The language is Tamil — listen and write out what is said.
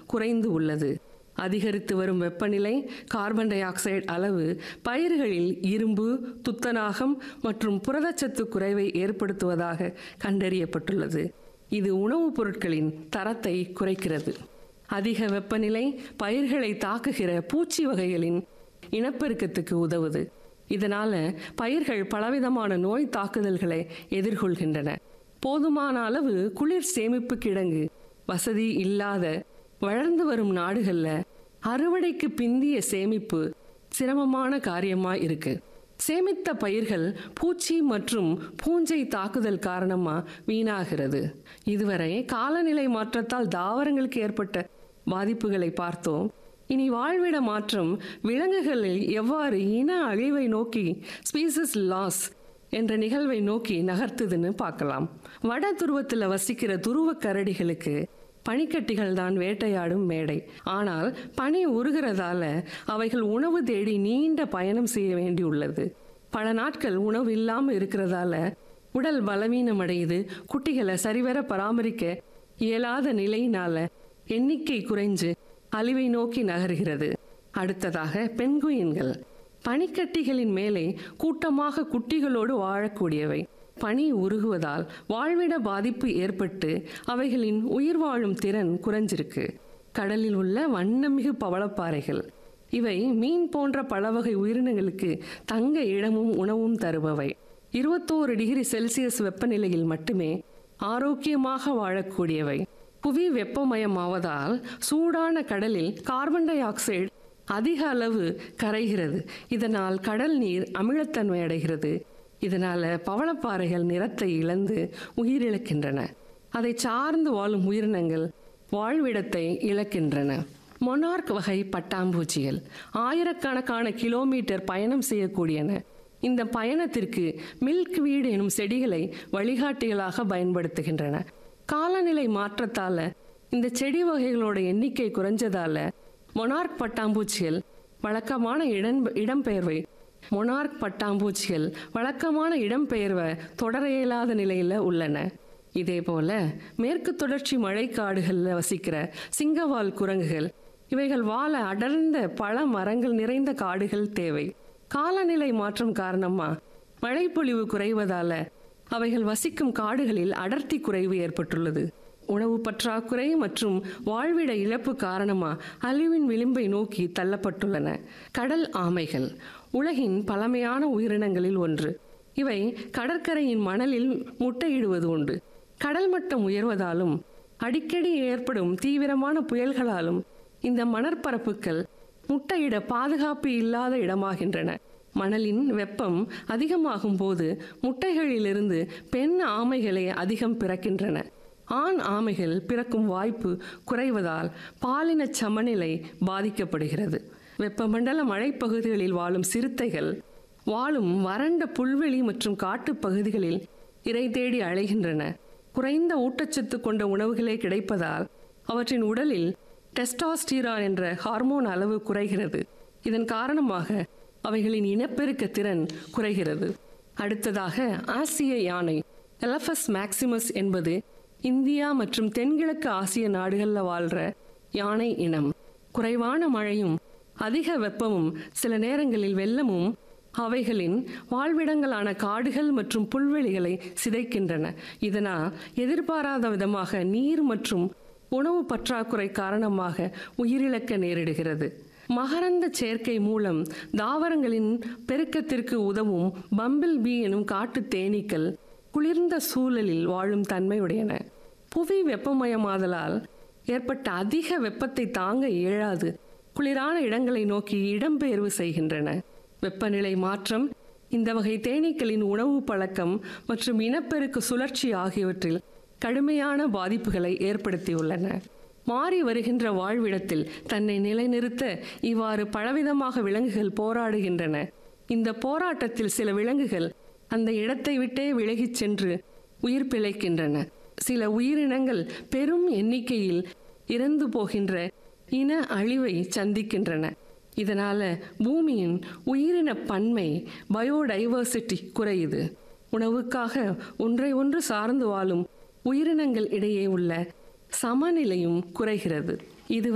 குறைந்து உள்ளது அதிகரித்து வரும் வெப்பநிலை கார்பன் டை ஆக்சைடு அளவு பயிர்களில் இரும்பு துத்தநாகம் மற்றும் புரதச்சத்து குறைவை ஏற்படுத்துவதாக கண்டறியப்பட்டுள்ளது இது உணவுப் பொருட்களின் தரத்தை குறைக்கிறது அதிக வெப்பநிலை பயிர்களை தாக்குகிற பூச்சி வகைகளின் இனப்பெருக்கத்துக்கு உதவுது இதனால பயிர்கள் பலவிதமான நோய் தாக்குதல்களை எதிர்கொள்கின்றன போதுமான அளவு குளிர் சேமிப்பு கிடங்கு வசதி இல்லாத வளர்ந்து வரும் நாடுகள்ல அறுவடைக்கு பிந்திய சேமிப்பு சிரமமான காரியமா இருக்கு சேமித்த பயிர்கள் பூச்சி மற்றும் பூஞ்சை தாக்குதல் காரணமா வீணாகிறது இதுவரை காலநிலை மாற்றத்தால் தாவரங்களுக்கு ஏற்பட்ட பாதிப்புகளை பார்த்தோம் இனி வாழ்விட மாற்றம் விலங்குகளில் எவ்வாறு இன அழிவை நோக்கி ஸ்பீசஸ் லாஸ் என்ற நிகழ்வை நோக்கி நகர்த்துதுன்னு பார்க்கலாம் வட துருவத்தில் வசிக்கிற துருவ கரடிகளுக்கு பனிக்கட்டிகள் தான் வேட்டையாடும் மேடை ஆனால் பனி உருகிறதால அவைகள் உணவு தேடி நீண்ட பயணம் செய்ய வேண்டியுள்ளது பல நாட்கள் உணவு இல்லாமல் இருக்கிறதால உடல் பலவீனம் அடையுது குட்டிகளை சரிவர பராமரிக்க இயலாத நிலையினால எண்ணிக்கை குறைஞ்சு அழிவை நோக்கி நகர்கிறது அடுத்ததாக பெண்குயின்கள் பனிக்கட்டிகளின் மேலே கூட்டமாக குட்டிகளோடு வாழக்கூடியவை பனி உருகுவதால் வாழ்விட பாதிப்பு ஏற்பட்டு அவைகளின் உயிர் வாழும் திறன் குறைஞ்சிருக்கு கடலில் உள்ள வண்ணமிகு பவளப்பாறைகள் இவை மீன் போன்ற பல வகை உயிரினங்களுக்கு தங்க இடமும் உணவும் தருபவை இருபத்தோரு டிகிரி செல்சியஸ் வெப்பநிலையில் மட்டுமே ஆரோக்கியமாக வாழக்கூடியவை புவி வெப்பமயமாவதால் சூடான கடலில் கார்பன் டை ஆக்சைடு அதிக அளவு கரைகிறது இதனால் கடல் நீர் அமிலத்தன்மை அடைகிறது இதனால பவளப்பாறைகள் நிறத்தை இழந்து உயிரிழக்கின்றன அதை சார்ந்து வாழும் உயிரினங்கள் வாழ்விடத்தை இழக்கின்றன மொனார்க் வகை பட்டாம்பூச்சிகள் ஆயிரக்கணக்கான கிலோமீட்டர் பயணம் செய்யக்கூடியன இந்த பயணத்திற்கு மில்க் வீடு எனும் செடிகளை வழிகாட்டிகளாக பயன்படுத்துகின்றன காலநிலை மாற்றத்தால இந்த செடி வகைகளோட எண்ணிக்கை குறைஞ்சதால மொனார்க் பட்டாம்பூச்சிகள் வழக்கமான இடம் இடம்பெயர்வை மொனார்க் பட்டாம்பூச்சிகள் வழக்கமான இடம்பெயர்வை தொடர இயலாத நிலையில் உள்ளன இதே போல மேற்கு தொடர்ச்சி மழைக்காடுகளில் வசிக்கிற சிங்கவால் குரங்குகள் இவைகள் வாழ அடர்ந்த பல மரங்கள் நிறைந்த காடுகள் தேவை காலநிலை மாற்றம் காரணமா மழைப்பொழிவு குறைவதால அவைகள் வசிக்கும் காடுகளில் அடர்த்தி குறைவு ஏற்பட்டுள்ளது உணவு பற்றாக்குறை மற்றும் வாழ்விட இழப்பு காரணமா அழிவின் விளிம்பை நோக்கி தள்ளப்பட்டுள்ளன கடல் ஆமைகள் உலகின் பழமையான உயிரினங்களில் ஒன்று இவை கடற்கரையின் மணலில் முட்டையிடுவது உண்டு கடல் மட்டம் உயர்வதாலும் அடிக்கடி ஏற்படும் தீவிரமான புயல்களாலும் இந்த மணற்பரப்புகள் முட்டையிட பாதுகாப்பு இல்லாத இடமாகின்றன மணலின் வெப்பம் அதிகமாகும் போது முட்டைகளிலிருந்து பெண் ஆமைகளே அதிகம் பிறக்கின்றன ஆண் ஆமைகள் பிறக்கும் வாய்ப்பு குறைவதால் பாலின சமநிலை பாதிக்கப்படுகிறது வெப்பமண்டல மழைப்பகுதிகளில் வாழும் சிறுத்தைகள் வாழும் வறண்ட புல்வெளி மற்றும் காட்டுப் பகுதிகளில் இறை தேடி அலைகின்றன குறைந்த ஊட்டச்சத்து கொண்ட உணவுகளே கிடைப்பதால் அவற்றின் உடலில் டெஸ்டாஸ்டீரான் என்ற ஹார்மோன் அளவு குறைகிறது இதன் காரணமாக அவைகளின் இனப்பெருக்க திறன் குறைகிறது அடுத்ததாக ஆசிய யானை எலஃபஸ் மேக்சிமஸ் என்பது இந்தியா மற்றும் தென்கிழக்கு ஆசிய நாடுகளில் வாழ்ற யானை இனம் குறைவான மழையும் அதிக வெப்பமும் சில நேரங்களில் வெள்ளமும் அவைகளின் வாழ்விடங்களான காடுகள் மற்றும் புல்வெளிகளை சிதைக்கின்றன இதனால் எதிர்பாராத விதமாக நீர் மற்றும் உணவு பற்றாக்குறை காரணமாக உயிரிழக்க நேரிடுகிறது மகரந்த சேர்க்கை மூலம் தாவரங்களின் பெருக்கத்திற்கு உதவும் பம்பிள் பீ எனும் காட்டு தேனீக்கள் குளிர்ந்த சூழலில் வாழும் தன்மையுடையன புவி வெப்பமயமாதலால் ஏற்பட்ட அதிக வெப்பத்தை தாங்க இயலாது குளிரான இடங்களை நோக்கி இடம்பெயர்வு செய்கின்றன வெப்பநிலை மாற்றம் இந்த வகை தேனீக்களின் உணவு பழக்கம் மற்றும் இனப்பெருக்க சுழற்சி ஆகியவற்றில் கடுமையான பாதிப்புகளை ஏற்படுத்தியுள்ளன மாறி வருகின்ற வாழ்விடத்தில் தன்னை நிலைநிறுத்த இவ்வாறு பலவிதமாக விலங்குகள் போராடுகின்றன இந்த போராட்டத்தில் சில விலங்குகள் அந்த இடத்தை விட்டே விலகிச் சென்று உயிர் பிழைக்கின்றன சில உயிரினங்கள் பெரும் எண்ணிக்கையில் இறந்து போகின்ற இன அழிவை சந்திக்கின்றன இதனால பூமியின் உயிரின பன்மை பயோடைவர்சிட்டி குறையுது உணவுக்காக ஒன்றை ஒன்று சார்ந்து வாழும் உயிரினங்கள் இடையே உள்ள சமநிலையும் குறைகிறது இது